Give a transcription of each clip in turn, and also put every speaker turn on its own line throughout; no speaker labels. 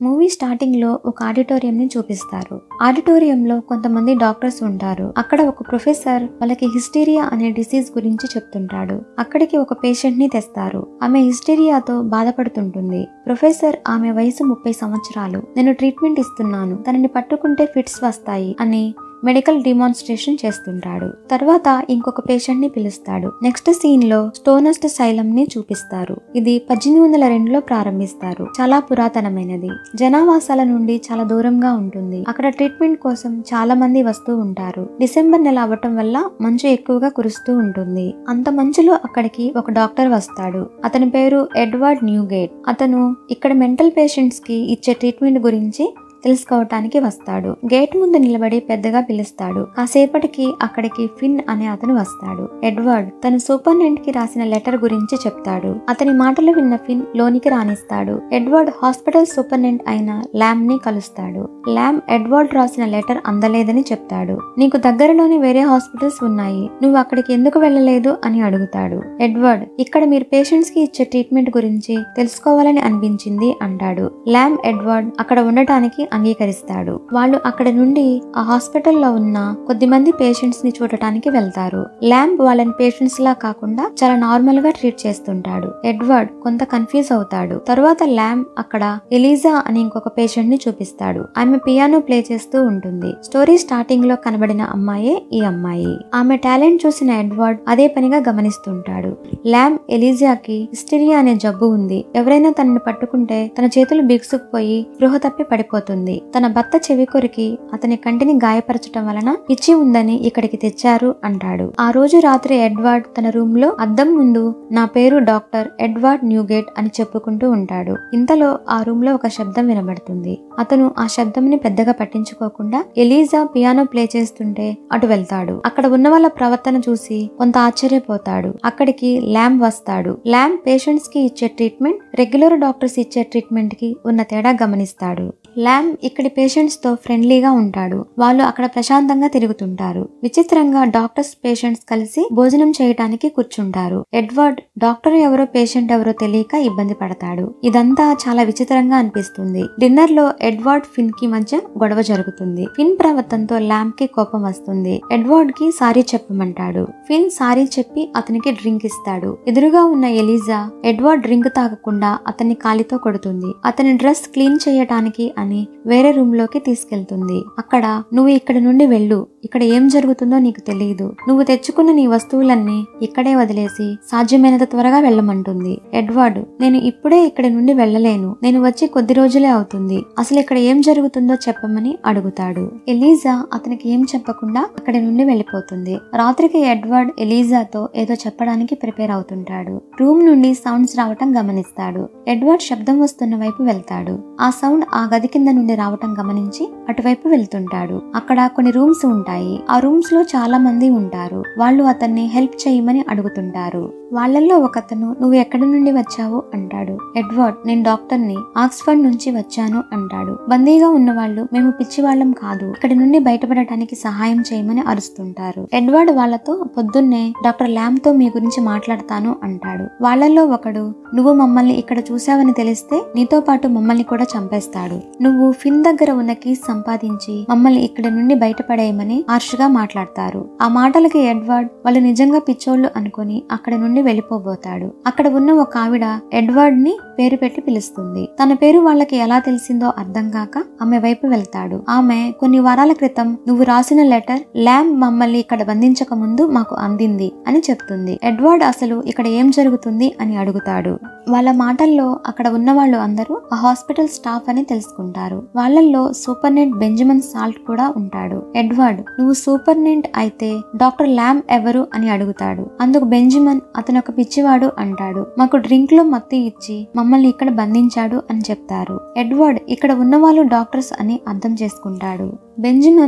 movie starting లో ఒక auditorium ని చూపిస్తారు ఆడిటోరియంలో కొంతమంది డాక్టర్స్ ఉంటారు అక్కడ ఒక ప్రొఫెసర్ వాళ్ళకి హిస్టీరియా అనే డిసీజ్ గురించి చెప్తుంటాడు అక్కడికి ఒక పేషెంట్ ని తెస్తారు ఆమె హిస్టీరియాతో బాధపడుతుంటుంది ప్రొఫెసర్ ఆమె వయసు ముప్పై సంవత్సరాలు నేను ట్రీట్మెంట్ ఇస్తున్నాను తనని పట్టుకుంటే ఫిట్స్ వస్తాయి అని మెడికల్ డిమాన్స్ట్రేషన్ చేస్తుంటాడు తర్వాత ఇంకొక పేషెంట్ ని పిలుస్తాడు నెక్స్ట్ సీన్ లో స్టోనస్ట్ సైలం ని చూపిస్తారు ఇది పద్దెనిమిది వందల రెండులో ప్రారంభిస్తారు చాలా పురాతనమైనది జనావాసాల నుండి చాలా దూరంగా ఉంటుంది అక్కడ ట్రీట్మెంట్ కోసం చాలా మంది వస్తూ ఉంటారు డిసెంబర్ నెల అవ్వటం వల్ల మంచు ఎక్కువగా కురుస్తూ ఉంటుంది అంత మంచులో అక్కడికి ఒక డాక్టర్ వస్తాడు అతని పేరు ఎడ్వర్డ్ న్యూగేట్ అతను ఇక్కడ మెంటల్ పేషెంట్స్ కి ఇచ్చే ట్రీట్మెంట్ గురించి తెలుసుకోవటానికి వస్తాడు గేట్ ముందు నిలబడి పెద్దగా పిలుస్తాడు కాసేపటికి అక్కడికి ఫిన్ అనే అతను వస్తాడు ఎడ్వర్డ్ తన సూపరింటెండెంట్ కి రాసిన లెటర్ గురించి చెప్తాడు అతని మాటలు విన్న ఫిన్ లోనికి రాణిస్తాడు ఎడ్వర్డ్ హాస్పిటల్ సూపరింటెండెంట్ అయిన ల్యామ్ ని కలుస్తాడు ల్యామ్ ఎడ్వర్డ్ రాసిన లెటర్ అందలేదని చెప్తాడు నీకు దగ్గరలోనే వేరే హాస్పిటల్స్ ఉన్నాయి నువ్వు అక్కడికి ఎందుకు వెళ్ళలేదు అని అడుగుతాడు ఎడ్వర్డ్ ఇక్కడ మీరు పేషెంట్స్ కి ఇచ్చే ట్రీట్మెంట్ గురించి తెలుసుకోవాలని అనిపించింది అంటాడు ల్యామ్ ఎడ్వర్డ్ అక్కడ ఉండటానికి అంగీకరిస్తాడు వాళ్ళు అక్కడ నుండి ఆ హాస్పిటల్లో ఉన్న కొద్ది మంది పేషెంట్స్ ని చూడటానికి వెళ్తారు ల్యాంప్ వాళ్ళని పేషెంట్స్ లా కాకుండా చాలా నార్మల్ గా ట్రీట్ చేస్తుంటాడు ఎడ్వర్డ్ కొంత కన్ఫ్యూజ్ అవుతాడు తరువాత ల్యాంప్ అక్కడ ఎలిజా అని ఇంకొక పేషెంట్ ని చూపిస్తాడు ఆమె పియానో ప్లే చేస్తూ ఉంటుంది స్టోరీ స్టార్టింగ్ లో కనబడిన అమ్మాయే ఈ అమ్మాయి ఆమె టాలెంట్ చూసిన ఎడ్వర్డ్ అదే పనిగా గమనిస్తుంటాడు ల్యాంప్ ఎలిజాకి హిస్టీరియా అనే జబ్బు ఉంది ఎవరైనా తనని పట్టుకుంటే తన చేతులు బిగుసుకుపోయి గృహ తప్పి పడిపోతుంది తన భర్త చెవి కొరికి అతని కంటిని గాయపరచటం వలన పిచ్చి ఉందని ఇక్కడికి తెచ్చారు అంటాడు ఆ రోజు రాత్రి ఎడ్వర్డ్ తన రూమ్ లో అద్దం ముందు నా పేరు డాక్టర్ ఎడ్వర్డ్ న్యూగేట్ అని చెప్పుకుంటూ ఉంటాడు ఇంతలో ఆ రూమ్ లో ఒక శబ్దం వినబడుతుంది అతను ఆ శబ్దంని పెద్దగా పట్టించుకోకుండా ఎలీజా పియానో ప్లే చేస్తుంటే అటు వెళ్తాడు అక్కడ ఉన్న వాళ్ళ ప్రవర్తన చూసి కొంత ఆశ్చర్యపోతాడు అక్కడికి ల్యాంప్ వస్తాడు ల్యాంప్ పేషెంట్స్ కి ఇచ్చే ట్రీట్మెంట్ రెగ్యులర్ డాక్టర్స్ ఇచ్చే ట్రీట్మెంట్ కి ఉన్న తేడా గమనిస్తాడు ల్యాంప్ ఇక్కడి పేషెంట్స్ తో ఫ్రెండ్లీగా ఉంటాడు వాళ్ళు అక్కడ ప్రశాంతంగా తిరుగుతుంటారు విచిత్రంగా డాక్టర్స్ పేషెంట్స్ కలిసి భోజనం చేయటానికి కూర్చుంటారు ఎడ్వర్డ్ డాక్టర్ ఎవరో పేషెంట్ ఎవరో తెలియక ఇబ్బంది పడతాడు ఇదంతా చాలా విచిత్రంగా అనిపిస్తుంది డిన్నర్ లో ఎడ్వర్డ్ ఫిన్ కి మధ్య గొడవ జరుగుతుంది ఫిన్ ప్రవర్తనతో ల్యాంప్ కి కోపం వస్తుంది ఎడ్వర్డ్ కి సారీ చెప్పమంటాడు ఫిన్ సారీ చెప్పి అతనికి డ్రింక్ ఇస్తాడు ఎదురుగా ఉన్న ఎలిజా ఎడ్వర్డ్ డ్రింక్ తాగకుండా అతన్ని కాలితో కొడుతుంది అతని డ్రెస్ క్లీన్ చేయటానికి అని వేరే రూమ్ లోకి తీసుకెళ్తుంది అక్కడ నువ్వు ఇక్కడ నుండి వెళ్ళు ఇక్కడ ఏం జరుగుతుందో నీకు తెలియదు నువ్వు తెచ్చుకున్న నీ వస్తువులన్నీ ఇక్కడే వదిలేసి సాధ్యమైనంత త్వరగా వెళ్ళమంటుంది ఎడ్వర్డ్ నేను ఇప్పుడే ఇక్కడ నుండి వెళ్ళలేను నేను వచ్చి కొద్ది రోజులే అవుతుంది అసలు ఇక్కడ ఏం జరుగుతుందో చెప్పమని అడుగుతాడు ఎలీజా అతనికి ఏం చెప్పకుండా అక్కడి నుండి వెళ్ళిపోతుంది రాత్రికి ఎడ్వర్డ్ ఎలీజాతో ఏదో చెప్పడానికి ప్రిపేర్ అవుతుంటాడు రూమ్ నుండి సౌండ్స్ రావటం గమనిస్తాడు ఎడ్వర్డ్ శబ్దం వస్తున్న వైపు వెళ్తాడు ఆ సౌండ్ ఆ గది కింద నుండి రావటం గమనించి అటువైపు వెళ్తుంటాడు అక్కడ కొన్ని రూమ్స్ ఉంటాయి ఆ రూమ్స్ లో చాలా మంది ఉంటారు వాళ్ళు అతన్ని హెల్ప్ చేయమని అడుగుతుంటారు వాళ్ళల్లో ఒకతను నువ్వు ఎక్కడి నుండి వచ్చావు అంటాడు ఎడ్వర్డ్ నేను డాక్టర్ని ఆక్స్ఫర్డ్ నుంచి వచ్చాను అంటాడు బందీగా ఉన్న వాళ్ళు మేము పిచ్చివాళ్ళం కాదు ఇక్కడి నుండి బయటపడటానికి సహాయం చేయమని అరుస్తుంటారు ఎడ్వర్డ్ వాళ్ళతో పొద్దున్నే డాక్టర్ ల్యామ్ తో మీ గురించి మాట్లాడతాను అంటాడు వాళ్ళల్లో ఒకడు నువ్వు మమ్మల్ని ఇక్కడ చూసావని తెలిస్తే నీతో పాటు మమ్మల్ని కూడా చంపేస్తాడు నువ్వు ఫిన్ దగ్గర ఉన్న కీస్ సంపాదించి మమ్మల్ని ఇక్కడ నుండి బయటపడేయమని హార్ష్గా మాట్లాడతారు ఆ మాటలకి ఎడ్వర్డ్ వాళ్ళు నిజంగా పిచ్చోళ్ళు అనుకుని అక్కడ నుండి వెళ్ళిపోబోతాడు అక్కడ ఉన్న ఒక ఆవిడ ఎడ్వర్డ్ ని పేరు పెట్టి పిలుస్తుంది తన పేరు వాళ్ళకి ఎలా తెలిసిందో అర్థం కాక ఆమె వైపు వెళ్తాడు ఆమె కొన్ని వారాల క్రితం నువ్వు రాసిన లెటర్ ల్యామ్ మమ్మల్ని ఇక్కడ బంధించక ముందు మాకు అందింది అని చెప్తుంది ఎడ్వర్డ్ అసలు ఇక్కడ ఏం జరుగుతుంది అని అడుగుతాడు వాళ్ళ మాటల్లో అక్కడ ఉన్న వాళ్ళు అందరూ ఆ హాస్పిటల్ స్టాఫ్ అని తెలుసుకుంటారు వాళ్ళల్లో సూపర్నెంట్ బెంజమిన్ సాల్ట్ కూడా ఉంటాడు ఎడ్వర్డ్ నువ్వు సూపర్నెంట్ అయితే డాక్టర్ ల్యామ్ ఎవరు అని అడుగుతాడు అందుకు బెంజమిన్ అతను ఒక పిచ్చివాడు అంటాడు మాకు డ్రింక్ లో మత్తు ఇచ్చి మమ్మల్ని ఇక్కడ బంధించాడు అని చెప్తారు ఎడ్వర్డ్ ఇక్కడ ఉన్న వాళ్ళు డాక్టర్స్ అని అర్థం చేసుకుంటాడు బెంజమిన్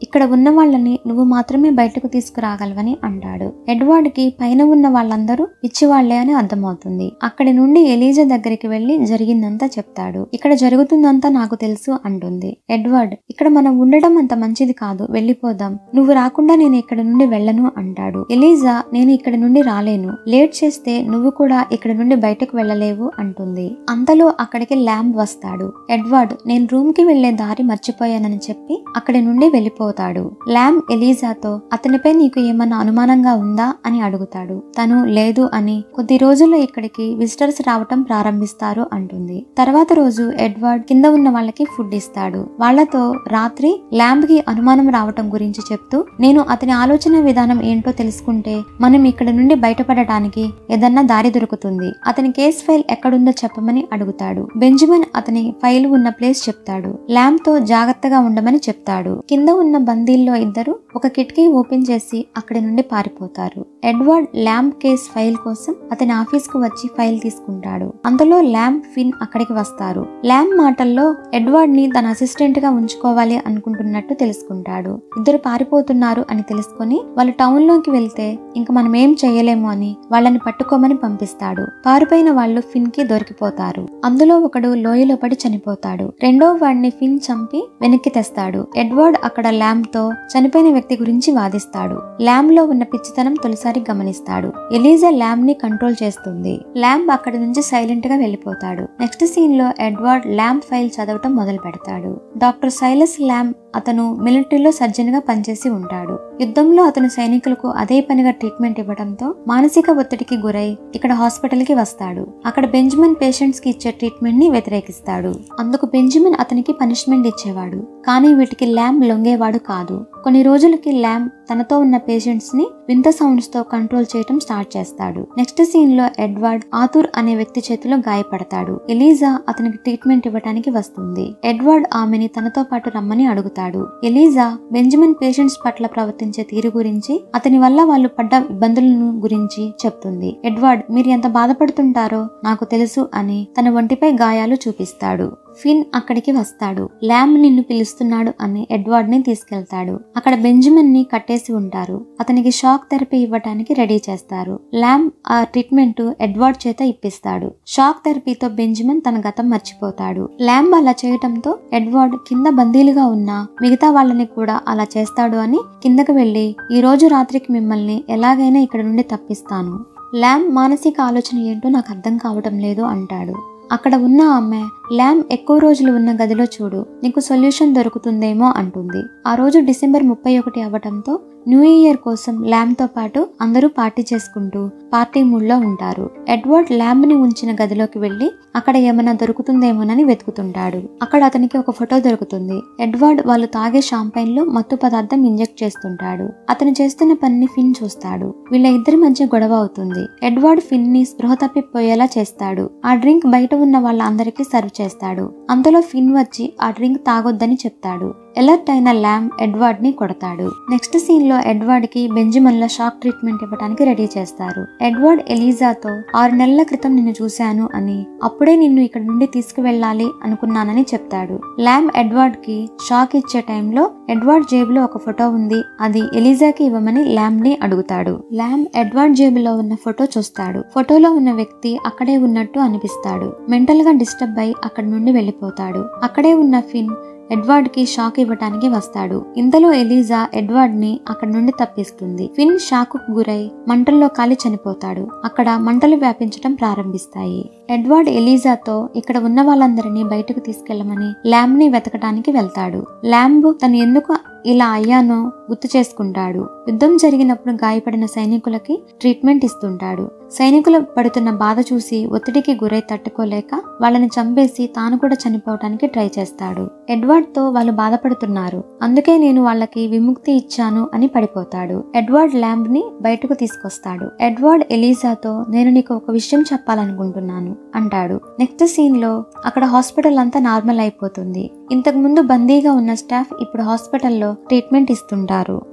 ఇక్కడ ఉన్న వాళ్ళని నువ్వు మాత్రమే బయటకు తీసుకురాగలవని అంటాడు ఎడ్వర్డ్ కి పైన ఉన్న వాళ్ళందరూ పిచ్చివాళ్లే అని అర్థమవుతుంది అక్కడి నుండి ఎలీజా దగ్గరికి వెళ్లి జరిగిందంతా చెప్తాడు ఇక్కడ జరుగుతుందంతా నాకు తెలుసు అంటుంది ఎడ్వర్డ్ ఇక్కడ మనం ఉండడం అంత మంచిది కాదు వెళ్ళిపోదాం నువ్వు రాకుండా నేను ఇక్కడ నుండి వెళ్ళను అంటాడు ఎలీజా నేను ఇక్కడ నుండి రాలేను లేట్ చేస్తే నువ్వు కూడా ఇక్కడ నుండి బయటకు వెళ్ళలేవు అంటుంది అంతలో అక్కడికి ల్యాంబ్ వస్తాడు ఎడ్వర్డ్ నేను రూమ్ కి వెళ్లే దారి మర్చిపోయానని చెప్పి అక్కడి నుండి వెళ్ళిపోతాడు ల్యాంబ్ ఎలీజాతో అతనిపై నీకు ఏమన్నా అనుమానంగా ఉందా అని అడుగుతాడు తను లేదు అని కొద్ది రోజుల్లో ఇక్కడికి విజిటర్స్ రావటం ప్రారంభిస్తారు అంటుంది తర్వాత రోజు ఎడ్వర్డ్ కింద ఉన్న వాళ్ళకి ఫుడ్ ఇస్తాడు వాళ్లతో రాత్రి ల్యాంబ్ కి అనుమానం రావటం గురించి చెప్తూ నేను అతని ఆలోచన విధానం ఏంటో తెలుసుకుంటే మనం ఇక్కడ నుండి బయటపడటానికి ఏదన్నా దారి దొరుకుతుంది అతని కేస్ ఫైల్ ఎక్కడుందో చెప్పమని అడుగుతాడు బెంజమిన్ అతని ఫైల్ ఉన్న ప్లేస్ చెప్తాడు ల్యాంబ్ తో జాగ్రత్తగా ఉండమని చెప్తాడు కింద ఉన్న బందీల్లో ఇద్దరు ఒక కిటికీ ఓపెన్ చేసి అక్కడి నుండి పారిపోతారు ఎడ్వర్డ్ ల్యాంబ్ కేస్ ఫైల్ కోసం అతని ఆఫీస్ కు వచ్చి ఫైల్ తీసుకుంటాడు అందులో ల్యాంబ్ ఫిన్ అక్కడికి వస్తారు ల్యాంబ్ మాటల్లో ఎడ్వర్డ్ ని తన అసిస్టెంట్ గా ఉంచుకోవాలి అనుకుంటున్నట్టు తెలుసుకుంటాడు ఇద్దరు పారిపోతున్నారు అని తెలుసుకొని వాళ్ళు టౌన్ లోకి వెళ్తే ఇంకా మనం ఏం చేయలేము అని వాళ్ళని పట్టుకోమని పంపిస్తాడు పారిపోయిన వాళ్ళు ఫిన్ కి దొరికిపోతారు అందులో ఒకడు లోయలో పడి చనిపోతాడు రెండో వాడిని ఫిన్ చంపి వెనక్కి తెస్తాడు ఎడ్వర్డ్ అక్కడ ల్యాంబ్ తో చనిపోయిన వ్యక్తి గురించి వాదిస్తాడు ల్యాంబ్ లో ఉన్న పిచ్చితనం తొలిసారి గమనిస్తాడు ఎలీజా ల్యాంబ్ ని కంట్రోల్ చేస్తుంది ల్యాంబ్ అక్కడి నుంచి సైలెంట్ గా వెళ్ళిపోతాడు నెక్స్ట్ సీన్ లో ఎడ్వర్డ్ ల్యాంబ్ ఫైల్ చదవటం మొదలు పెడతాడు డాక్టర్ సైలస్ ల్యాంబ్ అతను మిలిటరీలో సర్జన్ గా పనిచేసి ఉంటాడు యుద్ధంలో అతను సైనికులకు అదే పనిగా ట్రీట్మెంట్ ఇవ్వడంతో మానసిక ఒత్తిడికి గురై ఇక్కడ హాస్పిటల్ కి వస్తాడు అక్కడ బెంజమిన్ పేషెంట్స్ కి ఇచ్చే ట్రీట్మెంట్ ని వ్యతిరేకిస్తాడు అందుకు బెంజమిన్ అతనికి పనిష్మెంట్ ఇచ్చేవాడు కానీ వీటికి ల్యాంబ్ లొంగేవాడు కాదు కొన్ని రోజులకి ల్యాంబ్ తనతో ఉన్న పేషెంట్స్ ని వింత సౌండ్స్ తో కంట్రోల్ చేయటం స్టార్ట్ చేస్తాడు నెక్స్ట్ సీన్ లో ఎడ్వర్డ్ ఆతుర్ అనే వ్యక్తి చేతిలో గాయపడతాడు ఎలీజా అతనికి ట్రీట్మెంట్ ఇవ్వడానికి వస్తుంది ఎడ్వర్డ్ ఆమెని తనతో పాటు రమ్మని అడుగుతాడు ఎలీజా బెంజమిన్ పేషెంట్స్ పట్ల ప్రవర్తించే తీరు గురించి అతని వల్ల వాళ్ళు పడ్డ ఇబ్బందులను గురించి చెప్తుంది ఎడ్వర్డ్ మీరు ఎంత బాధపడుతుంటారో నాకు తెలుసు అని తన ఒంటిపై గాయాలు చూపిస్తాడు ఫిన్ అక్కడికి వస్తాడు ల్యాంబ్ నిన్ను పిలుస్తున్నాడు అని ఎడ్వర్డ్ ని తీసుకెళ్తాడు అక్కడ బెంజమిన్ ని కట్టేసి ఉంటారు అతనికి షాక్ థెరపీ ఇవ్వటానికి రెడీ చేస్తారు ల్యాంబ్ ఆ ట్రీట్మెంట్ ఎడ్వర్డ్ చేత ఇప్పిస్తాడు షాక్ థెరపీతో బెంజమిన్ తన గతం మర్చిపోతాడు ల్యాంబ్ అలా చేయటంతో ఎడ్వర్డ్ కింద బందీలుగా ఉన్న మిగతా వాళ్ళని కూడా అలా చేస్తాడు అని కిందకు వెళ్లి ఈ రోజు రాత్రికి మిమ్మల్ని ఎలాగైనా ఇక్కడ నుండి తప్పిస్తాను ల్యాంబ్ మానసిక ఆలోచన ఏంటో నాకు అర్థం కావటం లేదు అంటాడు అక్కడ ఉన్న ఆమె ల్యామ్ ఎక్కువ రోజులు ఉన్న గదిలో చూడు నీకు సొల్యూషన్ దొరుకుతుందేమో అంటుంది ఆ రోజు డిసెంబర్ ముప్పై ఒకటి అవ్వటంతో న్యూ ఇయర్ కోసం ల్యామ్ తో పాటు అందరూ పార్టీ చేసుకుంటూ పార్టీ మూడ్ లో ఉంటారు ఎడ్వర్డ్ ల్యాంబ్ ని ఉంచిన గదిలోకి వెళ్లి అక్కడ ఏమైనా దొరుకుతుందేమోనని వెతుకుతుంటాడు అక్కడ అతనికి ఒక ఫోటో దొరుకుతుంది ఎడ్వర్డ్ వాళ్ళు తాగే షాంపైన్ లో మత్తు పదార్థం ఇంజెక్ట్ చేస్తుంటాడు అతను చేస్తున్న పనిని ఫిన్ చూస్తాడు వీళ్ళ ఇద్దరి మధ్య గొడవ అవుతుంది ఎడ్వర్డ్ ఫిన్ ని స్పృహ తప్పిపోయేలా చేస్తాడు ఆ డ్రింక్ బయట ఉన్న వాళ్ళందరికీ సర్వ్ చేస్తాడు అంతలో ఫిన్ వచ్చి ఆ డ్రింక్ తాగొద్దని చెప్తాడు ఎలర్ట్ అయిన ల్యామ్ ఎడ్వర్డ్ ని కొడతాడు నెక్స్ట్ సీన్ లో ఎడ్వర్డ్ కి బెంజమిన్ లో షాక్ ట్రీట్మెంట్ ఇవ్వడానికి రెడీ చేస్తారు ఎడ్వర్డ్ ఎలీజాతో ఆరు నెలల క్రితం నిన్ను చూశాను అని అప్పుడే నిన్ను ఇక్కడ నుండి తీసుకువెళ్ళాలి అనుకున్నానని చెప్తాడు ల్యామ్ ఎడ్వర్డ్ కి షాక్ ఇచ్చే టైంలో ఎడ్వర్డ్ జేబులో ఒక ఫోటో ఉంది అది ఎలీజాకి ఇవ్వమని ల్యామ్ ని అడుగుతాడు ల్యామ్ ఎడ్వర్డ్ జేబులో ఉన్న ఫోటో చూస్తాడు ఫోటోలో ఉన్న వ్యక్తి అక్కడే ఉన్నట్టు అనిపిస్తాడు మెంటల్ గా డిస్టర్బ్ అయి అక్కడి నుండి వెళ్ళిపోతాడు అక్కడే ఉన్న ఫిన్ ఎడ్వర్డ్ కి షాక్ ఇవ్వటానికి వస్తాడు ఇంతలో ఎలీజా ఎడ్వర్డ్ ని అక్కడి నుండి తప్పిస్తుంది ఫిన్ షాక్ కు గురై మంటల్లో కాలి చనిపోతాడు అక్కడ మంటలు వ్యాపించడం ప్రారంభిస్తాయి ఎడ్వర్డ్ ఎలీజాతో ఇక్కడ ఉన్న వాళ్ళందరినీ బయటకు తీసుకెళ్లమని ల్యాంబ్ ని వెతకడానికి వెళ్తాడు ల్యాంబ్ తను ఎందుకు ఇలా అయ్యానో గుర్తు చేసుకుంటాడు యుద్ధం జరిగినప్పుడు గాయపడిన సైనికులకి ట్రీట్మెంట్ ఇస్తుంటాడు సైనికులు పడుతున్న బాధ చూసి ఒత్తిడికి గురై తట్టుకోలేక వాళ్ళని చంపేసి తాను కూడా చనిపోవటానికి ట్రై చేస్తాడు ఎడ్వర్డ్ తో వాళ్ళు బాధపడుతున్నారు అందుకే నేను వాళ్ళకి విముక్తి ఇచ్చాను అని పడిపోతాడు ఎడ్వర్డ్ ల్యాంబ్ ని బయటకు తీసుకొస్తాడు ఎడ్వర్డ్ ఎలీజాతో నేను నీకు ఒక విషయం చెప్పాలనుకుంటున్నాను అంటాడు నెక్స్ట్ సీన్ లో అక్కడ హాస్పిటల్ అంతా నార్మల్ అయిపోతుంది ఇంతకు ముందు బందీగా ఉన్న స్టాఫ్ ఇప్పుడు హాస్పిటల్లో ట్రీట్మెంట్ ఇస్తుంటారు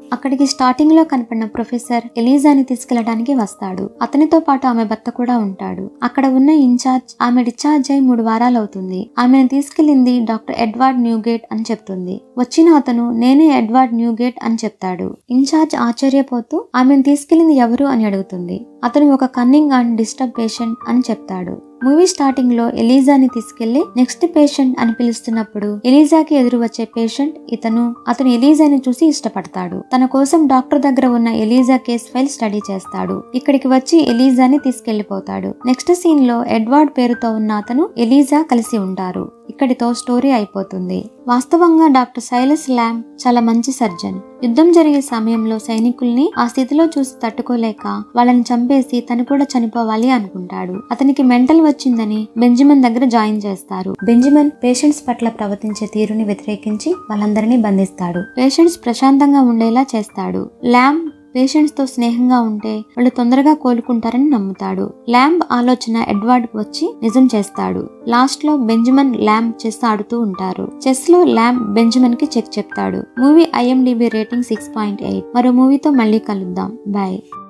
అక్కడికి స్టార్టింగ్ లో కనపడిన ప్రొఫెసర్ ఎలీజాని తీసుకెళ్లడానికి వస్తాడు అతనితో పాటు ఆమె భర్త కూడా ఉంటాడు అక్కడ ఉన్న ఇన్ఛార్జ్ ఆమె డిశ్చార్జ్ అయి మూడు వారాలు అవుతుంది ఆమెను తీసుకెళ్లింది డాక్టర్ ఎడ్వర్డ్ న్యూగేట్ అని చెప్తుంది వచ్చిన అతను నేనే ఎడ్వర్డ్ న్యూగేట్ అని చెప్తాడు ఇన్ఛార్జ్ ఆశ్చర్యపోతూ ఆమెను తీసుకెళ్లింది ఎవరు అని అడుగుతుంది అతను ఒక కన్నింగ్ అండ్ డిస్టర్బ్ పేషెంట్ అని చెప్తాడు మూవీ స్టార్టింగ్ లో ఎలీజాని తీసుకెళ్లి నెక్స్ట్ పేషెంట్ అని పిలుస్తున్నప్పుడు ఎలీజాకి ఎదురు వచ్చే పేషెంట్ ఇతను అతను ఎలీజాని చూసి ఇష్టపడతాడు తన కోసం డాక్టర్ దగ్గర ఉన్న ఎలీజా కేస్ ఫైల్ స్టడీ చేస్తాడు ఇక్కడికి వచ్చి ఎలీజాని తీసుకెళ్లిపోతాడు నెక్స్ట్ సీన్ లో ఎడ్వర్డ్ పేరుతో ఉన్న అతను ఎలీజా కలిసి ఉంటారు ఇక్కడితో స్టోరీ అయిపోతుంది వాస్తవంగా డాక్టర్ సైలస్ ల్యామ్ చాలా మంచి సర్జన్ యుద్ధం జరిగే సమయంలో సైనికుల్ని ఆ స్థితిలో చూసి తట్టుకోలేక వాళ్ళని చంపేసి తను కూడా చనిపోవాలి అనుకుంటాడు అతనికి మెంటల్ వచ్చిందని బెంజమిన్ దగ్గర జాయిన్ చేస్తారు బెంజమిన్ పేషెంట్స్ పట్ల ప్రవర్తించే తీరుని వ్యతిరేకించి వాళ్ళందరినీ బంధిస్తాడు పేషెంట్స్ ప్రశాంతంగా ఉండేలా చేస్తాడు ల్యామ్ పేషెంట్స్ తో స్నేహంగా ఉంటే వాళ్ళు తొందరగా కోలుకుంటారని నమ్ముతాడు ల్యాంబ్ ఆలోచన ఎడ్వర్డ్ వచ్చి నిజం చేస్తాడు లాస్ట్ లో బెంజమిన్ ల్యాంబ్ చెస్ ఆడుతూ ఉంటారు చెస్ లో ల్యాంబ్ బెంజమిన్ కి చెక్ చెప్తాడు movie IMDb rating six point eight మరో మూవీతో మళ్ళీ కలుద్దాం బాయ్